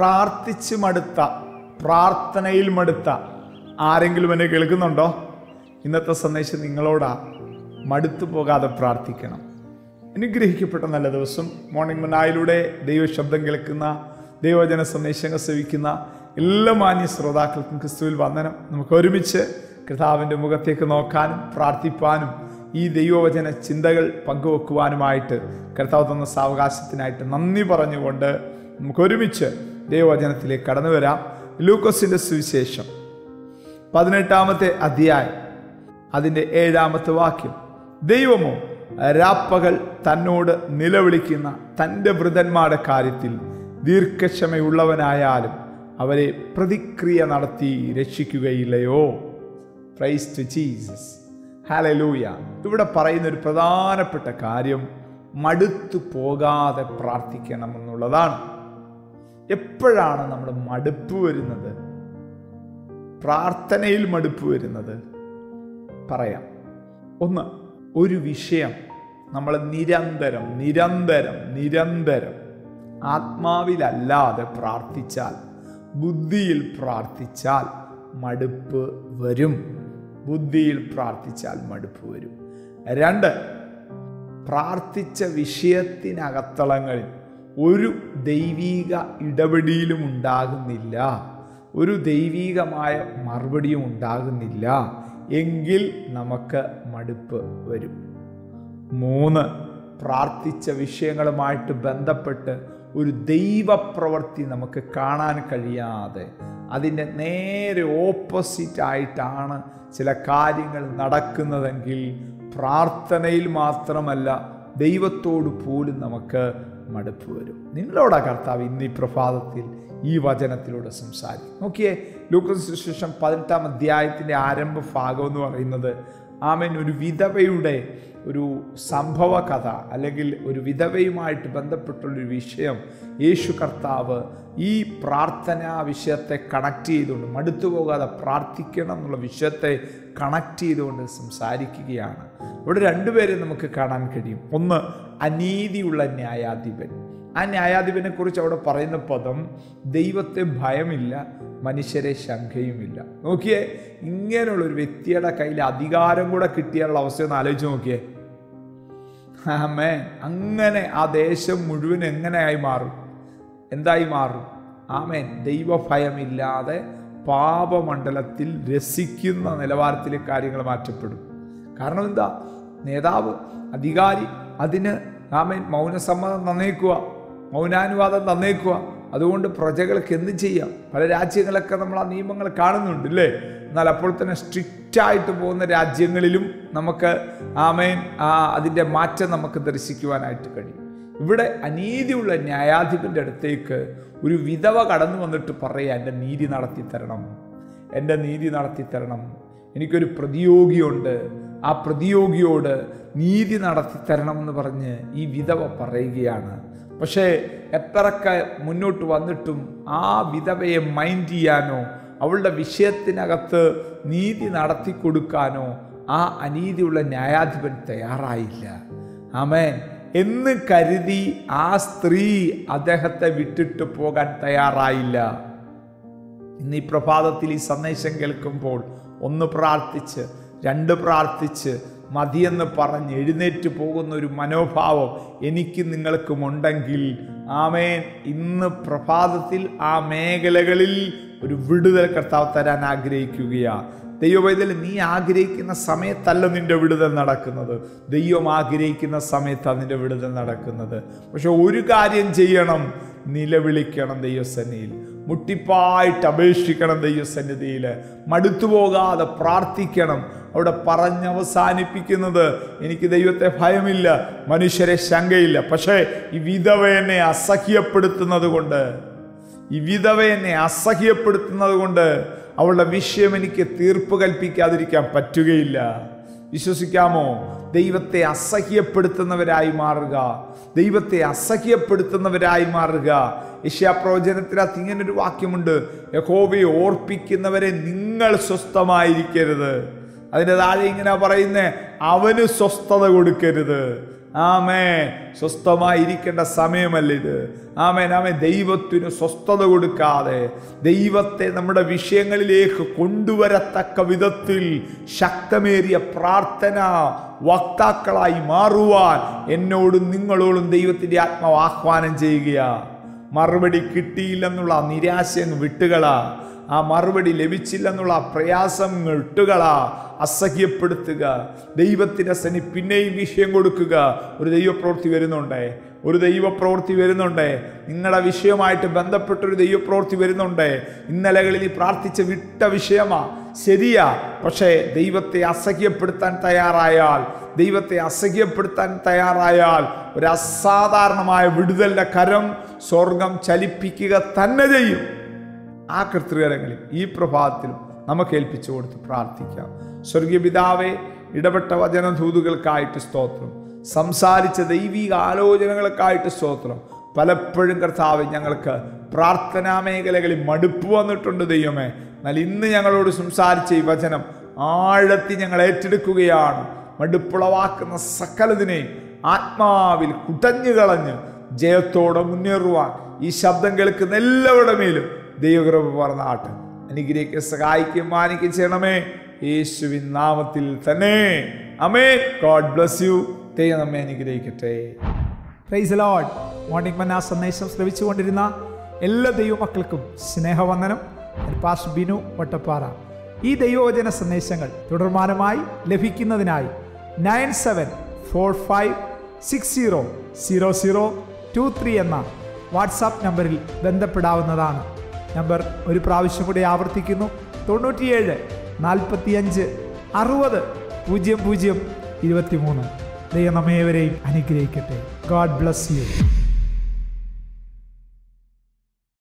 പ്രാർത്ഥിച്ച് മടുത്ത പ്രാർത്ഥനയിൽ മടുത്ത ആരെങ്കിലും എന്നെ കേൾക്കുന്നുണ്ടോ ഇന്നത്തെ സന്ദേശം നിങ്ങളോടാ മടുത്തു പോകാതെ പ്രാർത്ഥിക്കണം അനുഗ്രഹിക്കപ്പെട്ട നല്ല ദിവസം മോർണിംഗ് മനായിലൂടെ ദൈവശബ്ദം കേൾക്കുന്ന ദൈവജന സന്ദേശങ്ങൾ സേവിക്കുന്ന എല്ലാ മാന്യ ശ്രോതാക്കൾക്കും ക്രിസ്തുവിൽ വന്ദനം നമുക്ക് ഒരുമിച്ച് കർത്താവിൻ്റെ മുഖത്തേക്ക് നോക്കാനും പ്രാർത്ഥിപ്പാനും ഈ ദൈവവചന ചിന്തകൾ പങ്കുവെക്കുവാനുമായിട്ട് കർത്താവ് തന്ന സാവകാശത്തിനായിട്ട് നന്ദി പറഞ്ഞുകൊണ്ട് നമുക്ക് ഒരുമിച്ച് ദൈവവചനത്തിലേക്ക് കടന്നു വരാം ലൂക്കോസിൻ്റെ സുവിശേഷം പതിനെട്ടാമത്തെ അധ്യായം അതിൻ്റെ ഏഴാമത്തെ വാക്യം ദൈവമോ രാപ്പകൽ തന്നോട് നിലവിളിക്കുന്ന തൻ്റെ വൃതന്മാരുടെ കാര്യത്തിൽ ദീർഘക്ഷമയുള്ളവനായാലും അവരെ പ്രതിക്രിയ നടത്തി രക്ഷിക്കുകയില്ലയോ പ്രൈസ് ടു ജീസസ് ഹാലലൂയ ഇവിടെ പറയുന്ന ഒരു പ്രധാനപ്പെട്ട കാര്യം മടുത്തു പോകാതെ പ്രാർത്ഥിക്കണം എന്നുള്ളതാണ് എപ്പോഴാണ് നമ്മൾ മടുപ്പ് വരുന്നത് പ്രാർത്ഥനയിൽ മടുപ്പ് വരുന്നത് പറയാം ഒന്ന് ഒരു വിഷയം നമ്മൾ നിരന്തരം നിരന്തരം നിരന്തരം ആത്മാവിലല്ലാതെ പ്രാർത്ഥിച്ചാൽ ബുദ്ധിയിൽ പ്രാർത്ഥിച്ചാൽ മടുപ്പ് വരും ബുദ്ധിയിൽ പ്രാർത്ഥിച്ചാൽ മടുപ്പ് വരും രണ്ട് പ്രാർത്ഥിച്ച വിഷയത്തിനകത്തളങ്ങളിൽ ഒരു ദൈവീക ഇടപെടിയിലും ഉണ്ടാകുന്നില്ല ഒരു ദൈവീകമായ മറുപടിയും ഉണ്ടാകുന്നില്ല എങ്കിൽ നമുക്ക് മടുപ്പ് വരും മൂന്ന് പ്രാർത്ഥിച്ച വിഷയങ്ങളുമായിട്ട് ബന്ധപ്പെട്ട് ഒരു ദൈവപ്രവൃത്തി നമുക്ക് കാണാൻ കഴിയാതെ അതിൻ്റെ നേരെ ഓപ്പോസിറ്റ് ആയിട്ടാണ് ചില കാര്യങ്ങൾ നടക്കുന്നതെങ്കിൽ പ്രാർത്ഥനയിൽ മാത്രമല്ല ദൈവത്തോട് പോലും നമുക്ക് മടുപ്പ് വരും നിങ്ങളോടാ കർത്താവ് ഇന്ന് ഈ പ്രഭാതത്തിൽ ഈ വചനത്തിലൂടെ സംസാരിക്കും നോക്കിയേ ലൂക്കോസ് സുശേഷം പതിനെട്ടാം അധ്യായത്തിൻ്റെ ആരംഭ ഭാഗം എന്ന് പറയുന്നത് ആമൻ ഒരു വിധവയുടെ ഒരു സംഭവ കഥ അല്ലെങ്കിൽ ഒരു വിധവയുമായിട്ട് ബന്ധപ്പെട്ടുള്ളൊരു വിഷയം യേശു കർത്താവ് ഈ പ്രാർത്ഥനാ വിഷയത്തെ കണക്ട് ചെയ്തുകൊണ്ട് മടുത്തു പോകാതെ പ്രാർത്ഥിക്കണം എന്നുള്ള വിഷയത്തെ കണക്ട് ചെയ്തുകൊണ്ട് സംസാരിക്കുകയാണ് ഇവിടെ രണ്ടുപേരെ നമുക്ക് കാണാൻ കഴിയും ഒന്ന് അനീതിയുള്ള ന്യായാധിപൻ ആ ന്യായാധിപനെ കുറിച്ച് അവിടെ പറയുന്ന പദം ദൈവത്തെ ഭയമില്ല മനുഷ്യരെ ശങ്കയുമില്ല നോക്കിയേ ഇങ്ങനെയുള്ള ഒരു വ്യക്തിയുടെ കയ്യിൽ അധികാരം കൂടെ കിട്ടിയാലുള്ള അവസ്ഥ ഒന്ന് ആലോചിച്ച് നോക്കിയേ ആമേ അങ്ങനെ ആ ദേശം മുഴുവൻ എങ്ങനെയായി മാറും എന്തായി മാറും ആമേൻ ദൈവഭയമില്ലാതെ പാപമണ്ഡലത്തിൽ രസിക്കുന്ന നിലവാരത്തിലേക്ക് കാര്യങ്ങൾ മാറ്റപ്പെടും കാരണം എന്താ നേതാവ് അധികാരി അതിന് ആമേൻ മൗനസമ്മതം തന്നേക്കുക മൗനാനുവാദം തന്നേക്കുക അതുകൊണ്ട് പ്രജകൾക്ക് എന്ത് ചെയ്യാം പല രാജ്യങ്ങളൊക്കെ നമ്മൾ ആ നിയമങ്ങൾ കാണുന്നുണ്ട് അല്ലേ എന്നാൽ അപ്പോൾ തന്നെ സ്ട്രിക്റ്റ് ആയിട്ട് പോകുന്ന രാജ്യങ്ങളിലും നമുക്ക് ആമേൻ ആ അതിൻ്റെ മാറ്റം നമുക്ക് ദർശിക്കുവാനായിട്ട് കഴിയും ഇവിടെ അനീതിയുള്ള ന്യായാധിപൻ്റെ അടുത്തേക്ക് ഒരു വിധവ കടന്നു വന്നിട്ട് പറയുക എൻ്റെ നീതി നടത്തി തരണം എൻ്റെ നീതി നടത്തി തരണം എനിക്കൊരു പ്രതിയോഗിയുണ്ട് ആ പ്രതിയോഗിയോട് നീതി നടത്തി തരണമെന്ന് പറഞ്ഞ് ഈ വിധവ പറയുകയാണ് പക്ഷേ എത്രയൊക്കെ മുന്നോട്ട് വന്നിട്ടും ആ വിധവയെ മൈൻഡ് ചെയ്യാനോ അവളുടെ വിഷയത്തിനകത്ത് നീതി നടത്തി കൊടുക്കാനോ ആ അനീതിയുള്ള ന്യായാധിപൻ തയ്യാറായില്ല ആമേൻ എന്ന് കരുതി ആ സ്ത്രീ അദ്ദേഹത്തെ വിട്ടിട്ട് പോകാൻ തയ്യാറായില്ല ഇന്ന് ഈ പ്രഭാതത്തിൽ ഈ സന്ദേശം കേൾക്കുമ്പോൾ ഒന്ന് പ്രാർത്ഥിച്ച് രണ്ട് പ്രാർത്ഥിച്ച് മതിയെന്ന് പറഞ്ഞ് എഴുന്നേറ്റ് പോകുന്ന ഒരു മനോഭാവം എനിക്ക് നിങ്ങൾക്കും ഉണ്ടെങ്കിൽ ആമേൻ ഇന്ന് പ്രഭാതത്തിൽ ആ മേഖലകളിൽ ഒരു വിടുതൽ കർത്താവ് തരാൻ ആഗ്രഹിക്കുകയാണ് ദൈവവൈതൽ നീ ആഗ്രഹിക്കുന്ന സമയത്തല്ല നിന്റെ വിടുതൽ നടക്കുന്നത് ദൈവം ആഗ്രഹിക്കുന്ന സമയത്താണ് നിന്റെ വിടുതൽ നടക്കുന്നത് പക്ഷെ ഒരു കാര്യം ചെയ്യണം നിലവിളിക്കണം ദൈവസന്നിധിയിൽ മുട്ടിപ്പായിട്ട് അപേക്ഷിക്കണം ദൈവസന്നിധിയിൽ മടുത്തു പോകാതെ പ്രാർത്ഥിക്കണം അവിടെ പറഞ്ഞവസാനിപ്പിക്കുന്നത് എനിക്ക് ദൈവത്തെ ഭയമില്ല മനുഷ്യരെ ശങ്കയില്ല പക്ഷേ ഈ വിധവ എന്നെ അസഹ്യപ്പെടുത്തുന്നത് കൊണ്ട് ഈ വിധവ എന്നെ അസഹ്യപ്പെടുത്തുന്നത് കൊണ്ട് അവളുടെ വിഷയം എനിക്ക് തീർപ്പ് കൽപ്പിക്കാതിരിക്കാൻ പറ്റുകയില്ല വിശ്വസിക്കാമോ ദൈവത്തെ അസഹ്യപ്പെടുത്തുന്നവരായി മാറുക ദൈവത്തെ അസഹ്യപ്പെടുത്തുന്നവരായി മാറുക യശ്യാപ്രവചനത്തിനകത്ത് ഇങ്ങനൊരു വാക്യമുണ്ട് യഹോവയെ ഓർപ്പിക്കുന്നവരെ നിങ്ങൾ സ്വസ്ഥമായിരിക്കരുത് അതിൻ്റെ താഴെ ഇങ്ങനെ പറയുന്നേ അവന് സ്വസ്ഥത കൊടുക്കരുത് ആമേ സ്വസ്ഥമായിരിക്കേണ്ട സമയമല്ല ഇത് ആമേൻ ആമേ ദൈവത്തിന് സ്വസ്ഥത കൊടുക്കാതെ ദൈവത്തെ നമ്മുടെ വിഷയങ്ങളിലേക്ക് കൊണ്ടുവരത്തക്ക വിധത്തിൽ ശക്തമേറിയ പ്രാർത്ഥന വക്താക്കളായി മാറുവാൻ എന്നോടും നിങ്ങളോടും ദൈവത്തിൻ്റെ ആത്മാവ് ആഹ്വാനം ചെയ്യുക മറുപടി കിട്ടിയില്ലെന്നുള്ള ആ നിരാശ അങ്ങ് വിട്ടുകളാ ആ മറുപടി ലഭിച്ചില്ലെന്നുള്ള ആ പ്രയാസം വിട്ടുകളാ അസഹ്യപ്പെടുത്തുക ദൈവത്തിൻ്റെ സനി പിന്നെയും വിഷയം കൊടുക്കുക ഒരു ദൈവപ്രവൃത്തി വരുന്നുണ്ടേ ഒരു ദൈവപ്രവൃത്തി വരുന്നുണ്ടേ നിങ്ങളുടെ വിഷയമായിട്ട് ബന്ധപ്പെട്ടൊരു ദൈവപ്രവൃത്തി വരുന്നുണ്ടേ ഇന്നലകളിൽ ഈ പ്രാർത്ഥിച്ച വിട്ട വിഷയമാ ശരിയാ പക്ഷേ ദൈവത്തെ അസഹ്യപ്പെടുത്താൻ തയ്യാറായാൽ ദൈവത്തെ അസഹ്യപ്പെടുത്താൻ തയ്യാറായാൽ ഒരു അസാധാരണമായ വിടുതലിൻ്റെ കരം സ്വർഗം ചലിപ്പിക്കുക തന്നെ ചെയ്യും ആ കൃത്യകരങ്ങളിൽ ഈ പ്രഭാതത്തിലും നമുക്ക് ഏൽപ്പിച്ചു കൊടുത്ത് പ്രാർത്ഥിക്കാം സ്വർഗീയ പിതാവെ ഇടപെട്ട വചനധൂതുകൾക്കായിട്ട് സ്തോത്രം സംസാരിച്ച ദൈവിക ആലോചനകൾക്കായിട്ട് സ്തോത്രം പലപ്പോഴും കർത്താവ് ഞങ്ങൾക്ക് പ്രാർത്ഥനാ മേഖലകളിൽ മടുപ്പ് വന്നിട്ടുണ്ട് ദൈവമേ എന്നാൽ ഇന്ന് ഞങ്ങളോട് സംസാരിച്ച ഈ വചനം ആഴത്തി ഞങ്ങൾ ഏറ്റെടുക്കുകയാണ് മടുപ്പുളവാക്കുന്ന സകലതിനെയും ആത്മാവിൽ കുടഞ്ഞു കളഞ്ഞ് ജയത്തോടെ മുന്നേറുവാൻ ഈ ശബ്ദം കേൾക്കുന്ന എല്ലാവരുടെ മേലും ദൈവകൃപ പറഞ്ഞാട്ട് അനുഗ്രഹിക്കുക സഹായിക്കും മാനിക്കും ചെയ്യണമേ യേശുവിൻ നാമത്തിൽ തന്നെ അമേ ഗോഡ് ബ്ലസ് യു ദൈവം നമ്മെ അനുഗ്രഹിക്കട്ടെ പ്രൈസ് ലോഡ് മോർണിംഗ് മന്ന സന്ദേശം ശ്രവിച്ചുകൊണ്ടിരുന്ന എല്ലാ ദൈവമക്കൾക്കും സ്നേഹവന്ദനം ഞാൻ പാസ് ബിനു വട്ടപ്പാറ ഈ ദൈവവചന സന്ദേശങ്ങൾ തുടർമാനമായി ലഭിക്കുന്നതിനായി nine seven four five six zero zero zero two three എന്ന വാട്സാപ്പ് നമ്പറിൽ ബന്ധപ്പെടാവുന്നതാണ് നമ്പർ ഒരു പ്രാവശ്യം കൂടി ആവർത്തിക്കുന്നു തൊണ്ണൂറ്റിയേഴ് നാൽപ്പത്തിയഞ്ച് അറുപത് പൂജ്യം പൂജ്യം ഇരുപത്തിമൂന്ന് ദൈവം നമ്മേവരെയും അനുഗ്രഹിക്കട്ടെ ഗോഡ് ബ്ലസ് യു